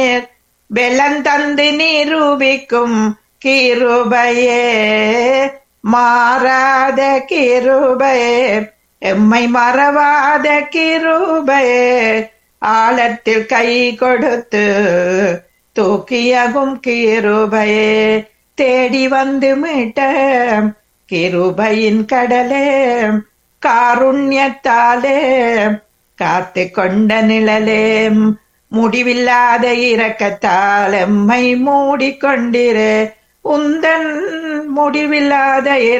வெள்ளந்தந்து நிரூபிக்கும் கிருபையே மாறாத கிருபையே எம்மை மறவாத கிருபையே ஆழத்தில் கை கொடுத்து தூக்கியகும் கிருபையே தேடி வந்து மீட்ட கிருபையின் கடலே காருண்யத்தாலே காத்து கொண்ட நிழலே முடிவில்லாத இரக்கத்தால் எம்மை மூடிக்கொண்டிரு உந்தன் முடிவில்லாத